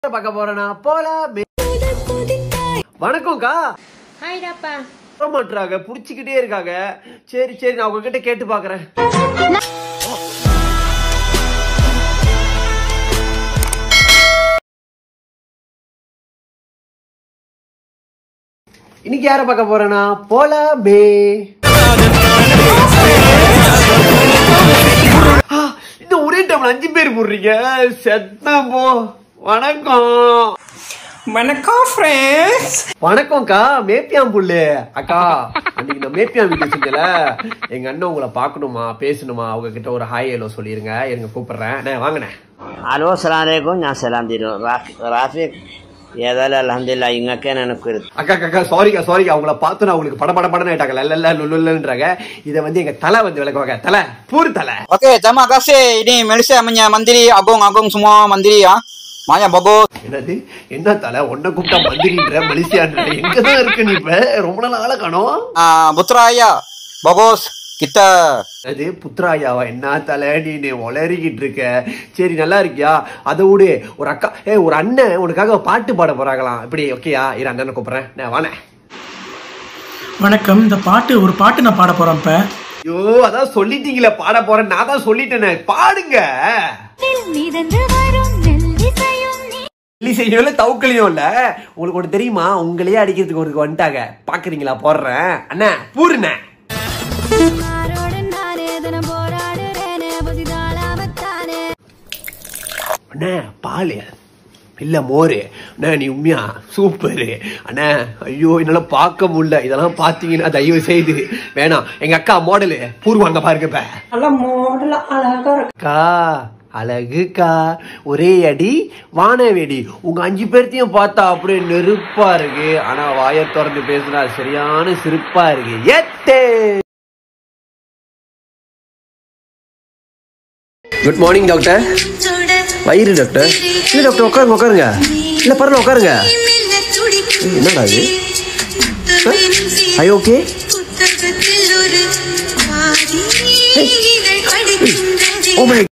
பார்க்க போறேனா போலாம் வணக்கம்க்கா ஹாய்டாப்பா வர மாட்டுறாங்க புடிச்சுக்கிட்டே இருக்காங்க சரி சரி நான் உங்ககிட்ட கேட்டு பாக்குறேன் இன்னைக்கு யார பார்க்க போறேனா போலாமே ஆ, இந்த ஒரே டைம்ல அஞ்சு பேர் போடுறீங்க செத்தம் போ வணக்கம் வணக்கம் ஃப்ரெண்ட்ஸ் வணக்கம்க்கா மேப்பியாம் புல்லு அக்கா அன்னைக்கு நான் மேப்பியாம் வீட்டு செஞ்சல எங்க அண்ணன் உங்களை பார்க்கணுமா பேசணுமா அவங்க கிட்ட ஒரு ஹாய் ஹலோ சொல்லிருங்க இருங்க கூப்பிடுறேன் அண்ணே, வாங்கண்ணே ഹലോ അസ്സലാമലൈക്കും ഞാൻ സലാം തരും റാഫിക് ഏതായാലും അലഹമില്ല ഇങ്ങൊക്കെ എനിക്ക് அக்கா அக்கா சாரிக்கா சாரிக்கா அவங்கள பார்த்து நான் உங்களுக்கு பட பட படன்னு ஆயிட்டாங்க லல்ல லுல்லுன்றாங்க இதை வந்து எங்க தலை வந்து விளக்குவாங்க தலை பூர் தலை Oke, terima kasih. Ini Malaysia punya Mandiri Agung Agung semua Mandiri ya. Banyak bagus. என்னது என்ன தலை உன்னை கூப்பிட்டா மந்திரின்ற மலேசியான்ற எங்கதான் இருக்கு நீ இப்ப ரொம்ப நாள் ஆள காணோம் Ah, Putraya bagus. Kita அது புத்ராயாவா என்ன தலை நீ உளறிக்கிட்டு இருக்க சரி நல்லா இருக்கியா அதை விடு ஒரு அக்கா ஏ ஒரு அண்ணன் உனக்காக பாட்டு பாட போறாங்களாம் இப்படி ஓகேயா இரு அண்ணனை கூப்பிடுறேன் நான் வானே வணக்கம் இந்த பாட்டு ஒரு பாட்டு நான் பாட போறேன் இப்ப ஐயோ அதான் சொல்லிட்டீங்களே பாட போறேன் நான் தான் சொல்லிட்டேனே பாடுங்க மிதந்து வரும் நெல்லிசையும் நீ இல்லை செய்யல தவுக்கலையும் இல்ல உங்களுக்கு ஒன்று தெரியுமா உங்களையே அடிக்கிறதுக்கு ஒரு வந்துட்டாங்க பாக்குறீங்களா போடுறேன் அண்ணா பூருண்ணே ஆரோடு நானே தினம் போராடுறேனே புதிதாளாவத்தானே அண்ணா பால் இல்ல மோரு அண்ணா நீ உண்மையா சூப்பரு அண்ணா ஐயோ என்னால பார்க்க முடியல இதெல்லாம் பாத்தீங்கன்னா தயவு செய்து வேணாம் எங்க அக்கா மாடலு பூர்வாங்க பாருங்க இப்ப அக்கா அழகுக்கா ஒரே அடி வானவேடி உங்க அஞ்சு பேர்த்தையும் பார்த்தா அப்படியே நெருப்பா இருக்கு ஆனா வாயை திறந்து பேசுனா சரியான சிரிப்பா இருக்கு ஏத்தே குட் மார்னிங் டாக்டர் வயிறு டாக்டர் இல்ல டாக்டர் உட்காருங்க உட்காருங்க இல்ல பரவாயில்ல உட்காருங்க ஏய், என்னடா இது ஐ ஓகே ஓ மை